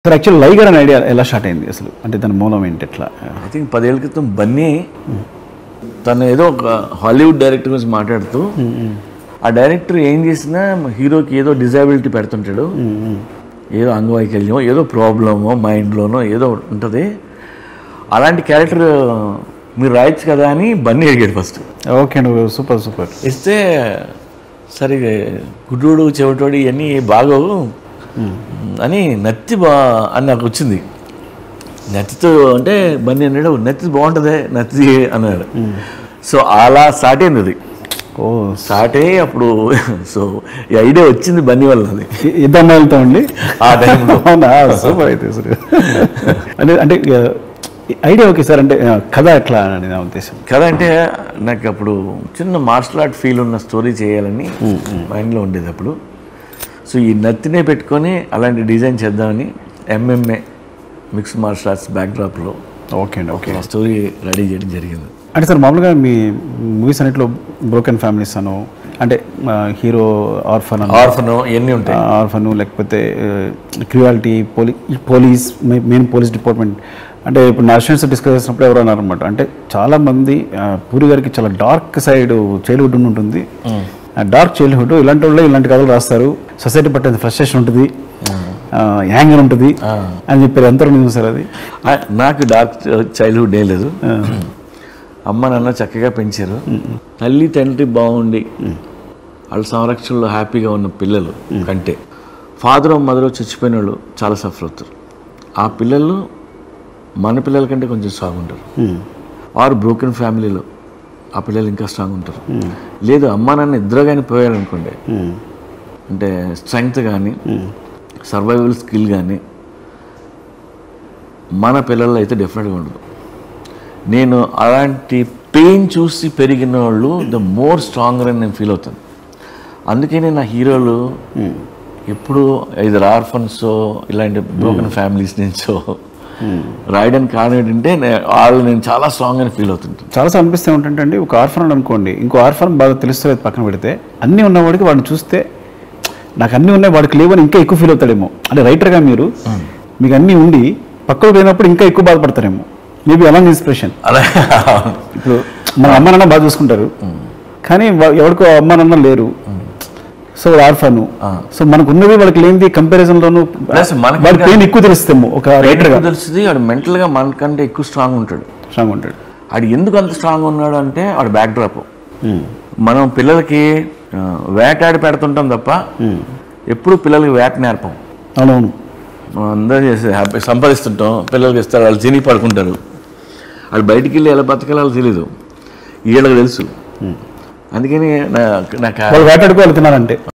sir actual లైగర్ అనే idea ఎలా start అయింది అసలు అంటే దాని మూలం ఏంటి ఎట్లా ఐ థింక్ పదేళ్ల క్రితం బన్నీ తను ఏదో ఒక హాలీవుడ్ డైరెక్టర్ గురించి మాట్లాడుతూ ఆ డైరెక్టర్ ఏం చేసినా హీరోకి ఏదో డిజాబిలిటీ పెడుతుంటాడు ఏదో అంగవైకల్యం ఏదో ప్రాబ్లమో మైండ్లోనో ఏదో ఒకటి ఉంటుంది అలాంటి క్యారెక్టర్ మీరు రాయొచ్చు కదా అని బన్నీ అడిగాడు ఫస్ట్ ఓకే అండి సూపర్ సూపర్ ఇస్తే సరే గుడ్డోడు చెవిటోడు ఇవన్నీ బాగోవు అని నత్తి బా అని నాకు వచ్చింది నత్తితో అంటే బన్నీ అన్నాడు నత్తి బాగుంటుంది నత్తి అన్నాడు సో అలా స్టార్ట్ అయింది అది ఓ స్టార్ట్ అయ్యి అప్పుడు సో ఈ ఐడియా వచ్చింది బన్నీ వల్ల అది ఇ- ఇద్దరు అమ్మాయిలతో అండి ఆ టైంలో అవునా సూపర్ అయితే అసలు అంటే అంటే ఐడియా ఓకే సార్ అంటే ఆ, కథ ఎట్లా అని నా ఉద్దేశం కదా అంటే నాకు అప్పుడు చిన్న మార్షల్ ఆర్ట్ ఫీల్ ఉన్న స్టోరీ చేయాలని మైండ్లో ఉండేది అప్పుడు సో ఈ నత్తినే పెట్టుకొని అలాంటి డిజైన్ చేద్దామని ఎంఎంఏ మిక్స్ మార్షల్ ఆర్ట్స్ బ్యాక్డ్రాప్లో ఓకే అండి ఓకే ఆ స్టోరీ రెడీ చేయడం జరిగింది అంటే సార్ మామూలుగా మీ మూవీస్ అన్నిట్లో బ్రోకెన్ ఫ్యామిలీస్ అను అంటే హీరో ఆర్ఫన్ అను ఆర్ఫన్ ఇవన్నీ ఉంటాయి ఆర్ఫన్ లేకపోతే క్రియాలిటీ పోలీ పోలీస్ మెయిన్ పోలీస్ డిపార్ట్మెంట్ అంటే ఇప్పుడు నర్షన్స్ డిస్కస్ చేసినప్పుడు ఎవరు అన్నారు అనమాట అంటే చాలా మంది ఆ, పూరి గారికి చాలా డార్క్ సైడ్ చైల్డ్హుడ్ ఉంటుంది డార్క్ చైల్డ్హుడ్ ఇలాంటి వాళ్ళు ఇలాంటి కథలు రాస్తారు సొసైటీ పట్టే ఫ్రస్ట్రేషన్ ఉంటుంది యాంగర్ ఉంటుంది అని చెప్పారు ఎంత నిజం సార్ అది ఆ, నాకు డార్క్ చైల్డ్హుడ్ ఏ లేదు అమ్మ నాన్న చక్కగా పెంచారు తల్లి తండ్రి బాగుండి వాళ్ళ సంరక్షణలో హ్యాపీగా ఉన్న పిల్లలు కంటే ఫాదర్ మదర్ చచ్చిపోయిన వాళ్ళు చాలా సఫర్ అవుతారు ఆ పిల్లలు మన పిల్లల కంటే కొంచెం స్ట్రాంగ్ ఉంటారు ఆరు బ్రోకెన్ ఫ్యామిలీలో ఆ పిల్లలు ఇంకా స్ట్రాంగ్ ఉంటారు లేదు అమ్మ నాన్న ఇద్దరు కానీ పోయారనుకోండి అంటే స్ట్రెంగ్త్ కానీ సర్వైవల్ స్కిల్ కానీ మన పిల్లల్లో అయితే డెఫినెట్గా ఉండదు నేను అలాంటి పెయిన్ చూసి పెరిగిన వాళ్ళు ద మోర్ స్ట్రాంగర్ అని నేను ఫీల్ అవుతాను అందుకనే నా హీరోలు ఎప్పుడు ఐదు ఆర్ఫన్స్ ఇలాంటి బ్రోకెన్ ఫ్యామిలీస్ నుంచో రాయడానికి కారణం ఏంటంటే నే- వాళ్ళు నేను చాలా స్ట్రాంగ్ అని ఫీల్ అవుతుంటాను చాలాసార్లు అనిపిస్తే ఏంటంటే అండి ఒక ఆర్ఫన్ అనుకోండి ఇంకో ఆర్ఫన్ బాగా తెలుస్తుంది పక్కన పెడితే అన్నీ ఉన్నవాడికి వాడిని చూస్తే నాకు అన్నీ ఉన్నాయి వాడికి లేవని ఇంకా ఎక్కువ ఫీల్ అవుతాడేమో అంటే రైటర్గా మీరు మీకు అన్నీ ఉండి పక్కకు పోయినప్పుడు ఇంకా ఎక్కువ బాధపడతారేమో మేబీ అలాంటి ఇన్స్పిరేషన్ అలా ఇప్పుడు మన అమ్మ నాన్న బాగా చూసుకుంటారు కానీ వా- ఎవరికో అమ్మ నాన్న లేరు సో వాడు ఆర్ఫను సో మనకు ఉన్నది వాడికి లేనిది కంపారిజన్ లోను Plus మనకి వాడి ఇంకా- పెయిన్ ఎక్కువ తెలుస్తాము ఒక రైటర్గా తెలుస్తుంది వాడు మెంటల్గా మనకంటే ఎక్కువ స్ట్రాంగ్ ఉంటాడు స్ట్రాంగ్ ఉంటాడు ఆడు ఎందుకు అంత స్ట్రాంగ్ ఉన్నాడు అంటే వాడు బ్యాక్ డ్రాప్ మనం పిల్లలకి ఆ, వేటాడి పెడుతుంటాం తప్ప ఎప్పుడు పిల్లలకి వేట నేర్పం అవునవును మనం అందరం చేసి హ్యాపీ సంపాదిస్తుంటాం పిల్లలకి ఇస్తారు వాళ్ళు తిని పడుకుంటారు వాళ్ళు బయటికి వెళ్ళి ఎలా బతకాలో వాళ్ళకి తెలీదు వీళ్ళకి తెలుసు అందుకని నా నాకు వాళ్ళు వేటాడుకోవాలి తినాలంటే